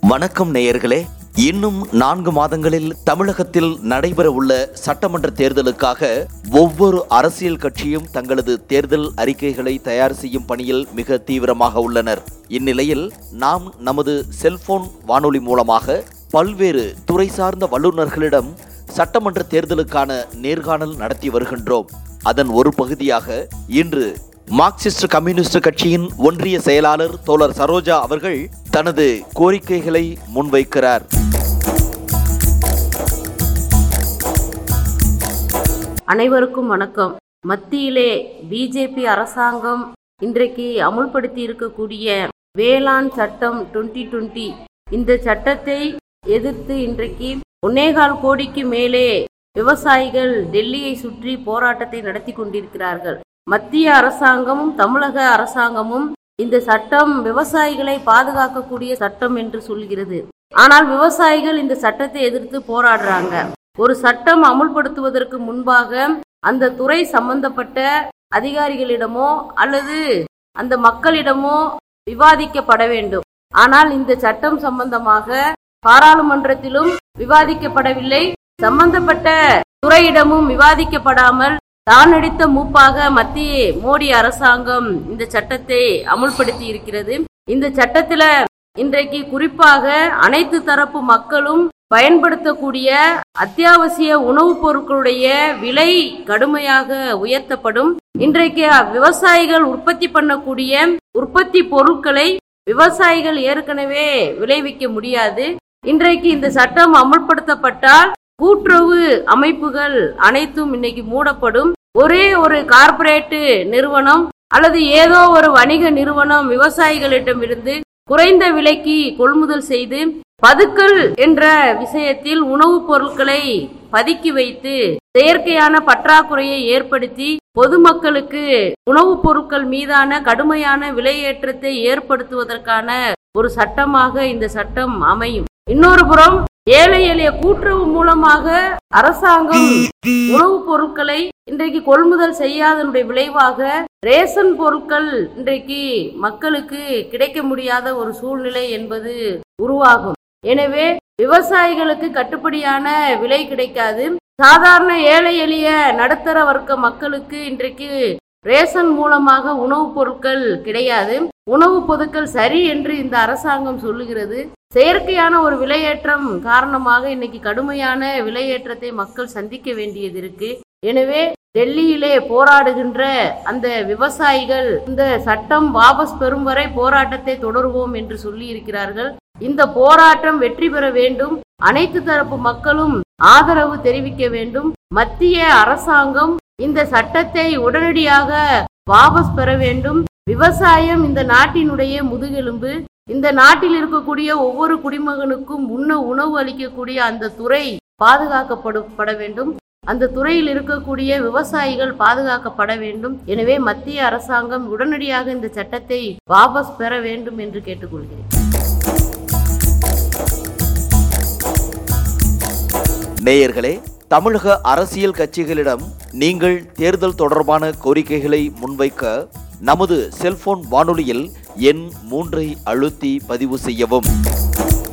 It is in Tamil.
வணக்கம் நேயர்களே இன்னும் நான்கு மாதங்களில் தமிழகத்தில் நடைபெற உள்ள சட்டமன்ற தேர்தலுக்காக ஒவ்வொரு அரசியல் கட்சியும் தங்களது தேர்தல் அறிக்கைகளை தயார் செய்யும் பணியில் மிக தீவிரமாக உள்ளனர் இந்நிலையில் நாம் நமது செல்போன் வானொலி மூலமாக பல்வேறு துறை சார்ந்த வல்லுநர்களிடம் சட்டமன்ற தேர்தலுக்கான நேர்காணல் நடத்தி வருகின்றோம் அதன் ஒரு பகுதியாக இன்று மார்க்சிஸ்ட் கம்யூனிஸ்ட் கட்சியின் ஒன்றிய செயலாளர் தோழர் சரோஜா அவர்கள் தனது கோரிக்கைகளை முன்வைக்கிறார் அனைவருக்கும் வணக்கம் மத்தியிலே பிஜேபி அரசாங்கம் இன்றைக்கு அமுல்படுத்தி இருக்கக்கூடிய வேளாண் சட்டம் 2020 இந்த சட்டத்தை எதிர்த்து இன்றைக்கு ஒன்னேகால் கோடிக்கு மேலே விவசாயிகள் டெல்லியை சுற்றி போராட்டத்தை நடத்தி கொண்டிருக்கிறார்கள் மத்திய அரசாங்கமும் தமிழக அரசாங்கமும் இந்த சட்டம் விவசாயிகளை பாதுகாக்கக்கூடிய சட்டம் என்று சொல்கிறது ஆனால் விவசாயிகள் இந்த சட்டத்தை எதிர்த்து போராடுறாங்க ஒரு சட்டம் அமுல்படுத்துவதற்கு முன்பாக அந்த துறை சம்பந்தப்பட்ட அதிகாரிகளிடமோ அல்லது அந்த மக்களிடமோ விவாதிக்கப்பட வேண்டும் ஆனால் இந்த சட்டம் சம்பந்தமாக பாராளுமன்றத்திலும் விவாதிக்கப்படவில்லை சம்பந்தப்பட்ட துறையிடமும் விவாதிக்கப்படாமல் தான் அடித்த மூப்பாக மத்திய மோடி அரசாங்கம் இந்த சட்டத்தை அமுல்படுத்தி இருக்கிறது இந்த சட்டத்துல இன்றைக்கு குறிப்பாக அனைத்து தரப்பு மக்களும் பயன்படுத்தக்கூடிய அத்தியாவசிய உணவுப் பொருட்களுடைய விலை கடுமையாக உயர்த்தப்படும் இன்றைக்கு விவசாயிகள் உற்பத்தி பண்ணக்கூடிய உற்பத்தி பொருட்களை விவசாயிகள் ஏற்கனவே விளைவிக்க முடியாது இன்றைக்கு இந்த சட்டம் அமல்படுத்தப்பட்டால் கூட்டுறவு அமைப்புகள் அனைத்தும் இன்னைக்கு மூடப்படும் ஒரே ஒரு கார்ப்பரேட் நிறுவனம் அல்லது ஏதோ ஒரு வணிக நிறுவனம் விவசாயிகளிடமிருந்து குறைந்த விலைக்கு கொள்முதல் செய்து பதுக்கல் என்ற விஷயத்தில் உணவுப் பொருட்களை பதுக்கி வைத்து செயற்கையான பற்றாக்குறையை ஏற்படுத்தி பொதுமக்களுக்கு உணவுப் பொருட்கள் மீதான கடுமையான விலையேற்றத்தை ஏற்படுத்துவதற்கான ஒரு சட்டமாக இந்த சட்டம் அமையும் இன்னொரு புறம் ஏழை எளிய கூட்டுறவு மூலமாக அரசாங்கம் உணவுப் பொருட்களை இன்றைக்கு கொள்முதல் செய்யாதனுடைய விளைவாக ரேஷன் பொருட்கள் இன்றைக்கு மக்களுக்கு கிடைக்க முடியாத ஒரு சூழ்நிலை என்பது உருவாகும் எனவே விவசாயிகளுக்கு கட்டுப்படியான விலை கிடைக்காது சாதாரண ஏழை எளிய நடுத்தர வர்க்க மக்களுக்கு இன்றைக்கு ரேஷன் மூலமாக உணவுப் பொருட்கள் கிடையாது உணவுப் பொருட்கள் சரி என்று இந்த அரசாங்கம் சொல்லுகிறது செயற்கையான ஒரு விலையேற்றம் காரணமாக இன்னைக்கு கடுமையான விலையேற்றத்தை மக்கள் சந்திக்க வேண்டியது இருக்கு எனவே டெல்லியிலே போராடுகின்ற அந்த விவசாயிகள் இந்த சட்டம் வாபஸ் பெறும் வரை போராட்டத்தை தொடருவோம் என்று சொல்லி இருக்கிறார்கள் இந்த போராட்டம் வெற்றி பெற வேண்டும் அனைத்து தரப்பு மக்களும் ஆதரவு தெரிவிக்க வேண்டும் மத்திய அரசாங்கம் இந்த சட்டத்தை உடனடியாக வாபஸ் பெற வேண்டும் விவசாயம் இந்த நாட்டினுடைய முதுகெலும்பு இந்த நாட்டில் இருக்கக்கூடிய ஒவ்வொரு குடிமகனுக்கும் உண்ண உணவு அளிக்கக்கூடிய அந்த துறை பாதுகாக்கப்பட வேண்டும் அந்த துறையில் இருக்கக்கூடிய விவசாயிகள் பாதுகாக்கப்பட வேண்டும் எனவே மத்திய அரசாங்கம் உடனடியாக இந்த சட்டத்தை வாபஸ் பெற வேண்டும் என்று கேட்டுக்கொள்கிறேன் நேயர்களே தமிழக அரசியல் கட்சிகளிடம் நீங்கள் தேர்தல் தொடர்பான கோரிக்கைகளை முன்வைக்க நமது செல்போன் வானொலியில் எண் மூன்றை அழுத்தி பதிவு செய்யவும்